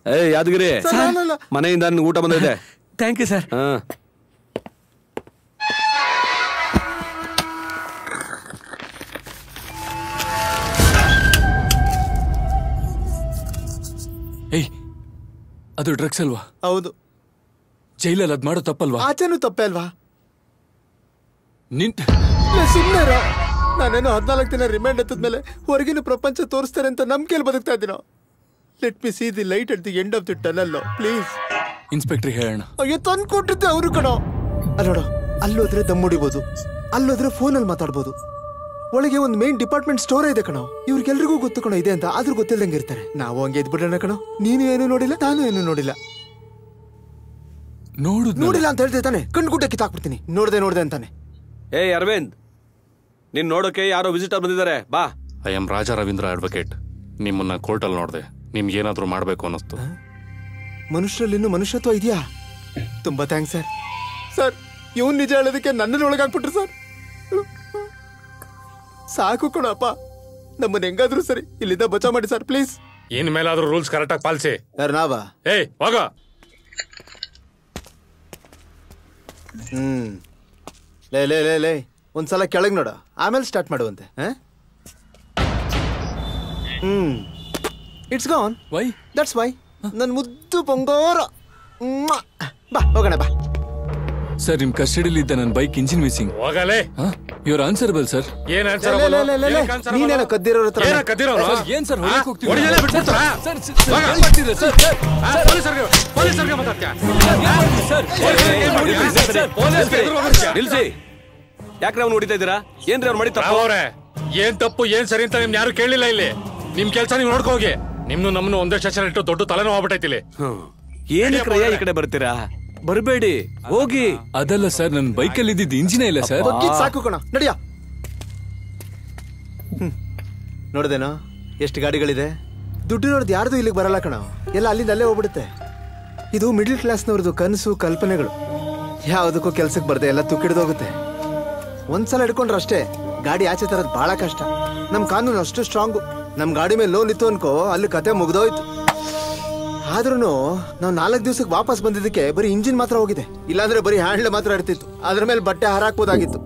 ಏ ಯಾದಗಿರಿ ಸರ್, ನಾನಲ್ಲ. ಮನೆಯಿಂದ ನಿನ್ಗೆ ಊಟ ಬಂದಿದೆ ಥ್ಯಾಂಕ್ ಯು ಸರ್ ಹಾ ಏಯ್ ಅದು ಡ್ರಗ್ಸ್ ಅಲ್ವಾ ಹೌದು ಜೈಲಲ್ಲಿ ಅದ್ ಮಾಡೋ ತಪ್ಪಲ್ವಾ ಆಚೆನೂ ತಪ್ಪೆ ಅಲ್ವಾ ನಿನ್ ಸುಮ್ಮನೆ ನಾನೇನೋ ಹದಿನಾಲ್ಕು ದಿನ ರಿಮೈಂಡ್ ಎತ್ತದ್ಮೇಲೆ ಹೊರಗಿನ ಪ್ರಪಂಚ ತೋರಿಸ್ತಾರೆ ಅಂತ ನಂಬಿಕೆಯಲ್ಲಿ ಬದುಕ್ತಾ ಇದ್ದೀನೋ let me see the light at the end of the tunnel please inspector ಹೇಳೋಣ ಅಯ್ಯೋ ತಂದು ಕೊಟ್ಟಿದ್ದೆ ಅವರು ಕಣೋ ಅಲ್ಲೋಡ ಅಲ್ಲೋದ್ರೆ ದಮ್ ಹೊಡಿಬೋದು ಅಲ್ಲೋದ್ರೆ ಫೋನಲ್ಲಿ ಮಾತಾಡ್ಬೋದು ಒಳಗೆ ಒಂದು ಮೇನ್ ಡಿಪಾರ್ಟ್ಮೆಂಟ್ ಸ್ಟೋರ್ ಇದೆ ಕಣೋ ಇವ್ರಿಗೆಲ್ರಿಗೂ ಗೊತ್ತು ಕಣೋ ಇದೆ ಅಂತ ಆದ್ರೂ ಗೊತ್ತಿಲ್ದಂಗೆ ಇರ್ತಾರೆ ನಾವು ಹಂಗೆ ಇದ್ಬಿಡೋಣ ಕಣೋ ನೀನು ಏನು ನೋಡಿಲ್ಲ ನಾನು ಏನು ನೋಡಿಲ್ಲ ನೋಡುದ್ ನೋಡಿಲ್ಲ ಅಂತ ಹೇಳ್ದೆ ತಾನೆ ಕಣ್ಣು ಗುಡ್ಡೆ ಕಿತ್ತಾಕ್ಬಿಡ್ತೀನಿ ನೋಡ್ದೆ ನೋಡ್ದೆ ಅಂತಾನೆ ಏಯ್ ಅರವಿಂದ್ ನಿನ್ ನೋಡೋಕೆ ಯಾರೋ ವಿಸಿಟರ್ ಬಂದಿದ್ದಾರೆ ಬಾ I am Raja Ravindra advocate ನಿಮ್ಮನ್ನ ಕೋರ್ಟಲ್ಲಿ ನೋಡಿದೆ ನಿಮ್ಗೆ ಏನಾದರೂ ಮಾಡಬೇಕು ಅನ್ನಿಸ್ತು ಮನುಷ್ಯರಲ್ಲಿ ಇನ್ನೂ ಮನುಷ್ಯತ್ವ ಇದೆಯಾ ತುಂಬಾ ಥ್ಯಾಂಕ್ಸ್ ಸರ್ ಸರ್ ಇವನ್ ನಿಜ ಹೇಳೋದಕ್ಕೆ ನನ್ನನ್ನು ಒಳಗಾಕ್ಬಿಟ್ರು ಸರ್ ಸಾಕು ಕಣಪ್ಪ ನಮ್ಮನ್ನ ಹೆಂಗಾದ್ರೂ ಸರಿ ಇಲ್ಲಿಂದ ಬಚಾವ್ ಮಾಡಿ ಸರ್ ಪ್ಲೀಸ್ ಇನ್ ಮೇಲಾದ್ರೂ ರೂಲ್ಸ್ ಕರೆಕ್ಟಾಗಿ ಪಾಲಿಸಿ ಯಾರು ನಾವಾ ಏಯ್ ಹೋಗ ಹ್ಮ್ ಲೇ ಲೇ ಲೇ ಲೇ ಒಂದ್ಸಲ ಕೆಳಗ್ ನೋಡ ಆಮೇಲೆ ಸ್ಟಾರ್ಟ್ ಮಾಡುವಂತೆ ಆ? Hmm it's gone why that's why ನನ್ ಮುದ್ದು ಬಂಗಾರ ಮ್ವಾ. ಬಾ ಹೋಗೋಣ ಬಾ ಸರ್ ನಿಮ್ ಕಸ್ಟಡಿಲಿ ಇದ್ದ ನನ್ನ ಬೈಕ್ ಇಂಜಿನ್ ಮಿಸ್ಸಿಂಗ್ ಹೋಗಲೇ ಯುವರ್ ಆನ್ಸರ್ಬಲ್ ಸರ್ ಏನ್ ಲೇ, ಲೇ, ಲೇ, ಲೇ, ಲೇ, ಲೇ. ನೀನೇನೋ ಕದ್ದಿರೋರ್ ಹತ್ರ ಏನ ಕದ್ದಿರೋನು? ಏನ್ ಸರ್ ಹೊರಗೆ ಹೋಗ್ತೀವಿ ಹೊಡಿಯಲೇ ಬಿಟ್ಬಿಡ್ತಾರಾ? ಸರ್ ಸರ್, ಸರ್, ಏನ್ ಮಾಡ್ತಿದ್ದೀರಾ ಸರ್ ಸರ್ ಆ, ಪೊಲೀಸರಿಗೆ ಪೊಲೀಸರಿಗೆ ಮಾತಾಡ್ತೀಯ ಸರ್ ಏನ್ ಮಾಡ್ತೀಯ? ಸರ್ ಪೊಲೀಸ್ಗೆ ಎದುರು ಹೋಗ್ತೀಯ? ನಿಲ್ಸಿ ಯಾಕ್ರೆ ಅವ್ನು ಹೊಡಿತಾ ಇದ್ದೀರಾ ಏನ್ರಿ ಅವ್ನು ಮಾಡಿ ತಪ್ಪು ರಾವ್ ಅವ್ರೆ ಏನ್ ತಪ್ಪು ಏನ್ ಸರಿ ಅಂತ ನಿಮ್ನ ಯಾರು ಕೇಳಿಲ್ಲ ಇಲ್ಲಿ ನಿಮ್ ಕೆಲ್ಸ ನೀವು ನೋಡ್ಕೊ ಹೋಗಿ ನಿಮ್ನು ನಮ್ನು ಒಂದೇ ಸ್ಟೇಷನ್ ಇಟ್ಟು ದೊಡ್ಡ ತಲೆನೋವು ಆಗ್ಬಿಟ್ಟೈತಿ ಇಲ್ಲಿ ಏನಕ್ಕೆ ಈ ಕಡೆ ಬರ್ತೀರಾ ಬರಬೇಡಿ ಹೋಗಿ ಅದಲ್ಲ ಸರ್ ನನ್ನ ಬೈಕಲ್ಲಿ ಇದ್ದಿದ್ದು ಇಂಜಿನೇ ಇಲ್ಲ ಸರ್ ಬಗ್ಗಿದ್ ಸಾಕು ಕಣ ನಡಿಯ ನೋಡ್ದೇನೋ ಎಷ್ಟು ಗಾಡಿಗಳಿದೆ ದುಡ್ಡು ನೋಡ್ದು ಯಾರ್ದು ಇಲ್ಲಿಗೆ ಬರಲ್ಲ ಕಣ ಎಲ್ಲ ಅಲ್ಲಿಂದ ಅಲ್ಲೇ ಹೋಗ್ಬಿಡುತ್ತೆ ಇದು ಮಿಡಿಲ್ ಕ್ಲಾಸ್ನವ್ರದ್ದು ಕನಸು ಕಲ್ಪನೆಗಳು ಯಾವುದಕ್ಕೂ ಕೆಲ್ಸಕ್ಕೆ ಬರ್ದೆ ಎಲ್ಲ ತುಕ್ಕಿಡ್ದೋಗುತ್ತೆ ಒಂದ್ಸಲ ಹಿಡ್ಕೊಂಡ್ರೆ ಅಷ್ಟೇ ಗಾಡಿ ಆಚೆ ತರೋದು ಬಹಳ ಕಷ್ಟ ನಮ್ ಕಾನೂನು ಅಷ್ಟು ಸ್ಟ್ರಾಂಗು ನಮ್ ಗಾಡಿ ಮೇಲೆ ಲೋನ್ ಇತ್ತು ಅನ್ಕೋ ಅಲ್ಲಿ ಕತೆ ಮುಗ್ದೋಯ್ತು ಆದ್ರೂ ನಾವು ನಾಲ್ಕು ದಿವಸಕ್ಕೆ ವಾಪಸ್ ಬಂದಿದ್ದಕ್ಕೆ ಬರೀ ಇಂಜಿನ್ ಮಾತ್ರ ಹೋಗಿದೆ ಇಲ್ಲಾಂದ್ರೆ ಬರೀ ಹ್ಯಾಂಡ್ಲ್ ಮಾತ್ರ ಇರ್ತಿತ್ತು ಅದ್ರ ಮೇಲೆ ಬಟ್ಟೆ ಹಾರಾಕ್ಬೋದಾಗಿತ್ತು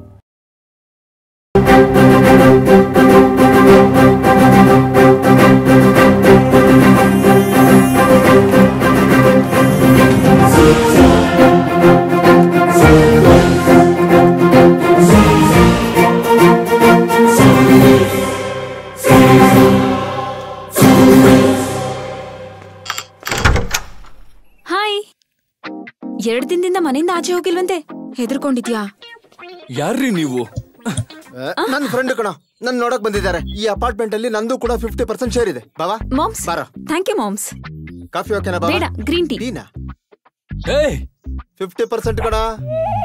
ಹಾಯ್ ಎರಡ್ ದಿನದಿಂದ ಮನೆಯಿಂದ ಆಚೆ ಹೋಗಿಲ್ವಂತೆ ಹೆದರ್ಕೊಂಡಿದ್ಯಾ ಯಾರ್ರಿ ನೀವು ನನ್ನ ಫ್ರೆಂಡ್ ಕಣ ನನ್ ನೋಡಕ್ ಬಂದಿದ್ದಾರೆ ಈ ಅಪಾರ್ಟ್ಮೆಂಟ್ ಅಲ್ಲಿ ನಂದು ಕೂಡ ಫಿಫ್ಟಿ ಪರ್ಸೆಂಟ್ ಶೇರ್ ಇದೆ ಬಾವಾ ಮಾಮ್ಸ್ ಬಾರ ಥ್ಯಾಂಕ್ ಯು ಮಾಮ್ಸ್ ಕಾಫಿ ಓಕೆನಾ ಬಾವಾ ಬೇಡ ಗ್ರೀನ್ ಟೀ ಟೀನಾ ಏಯ್ ಫಿಫ್ಟಿ ಪರ್ಸೆಂಟ್ ಕಣ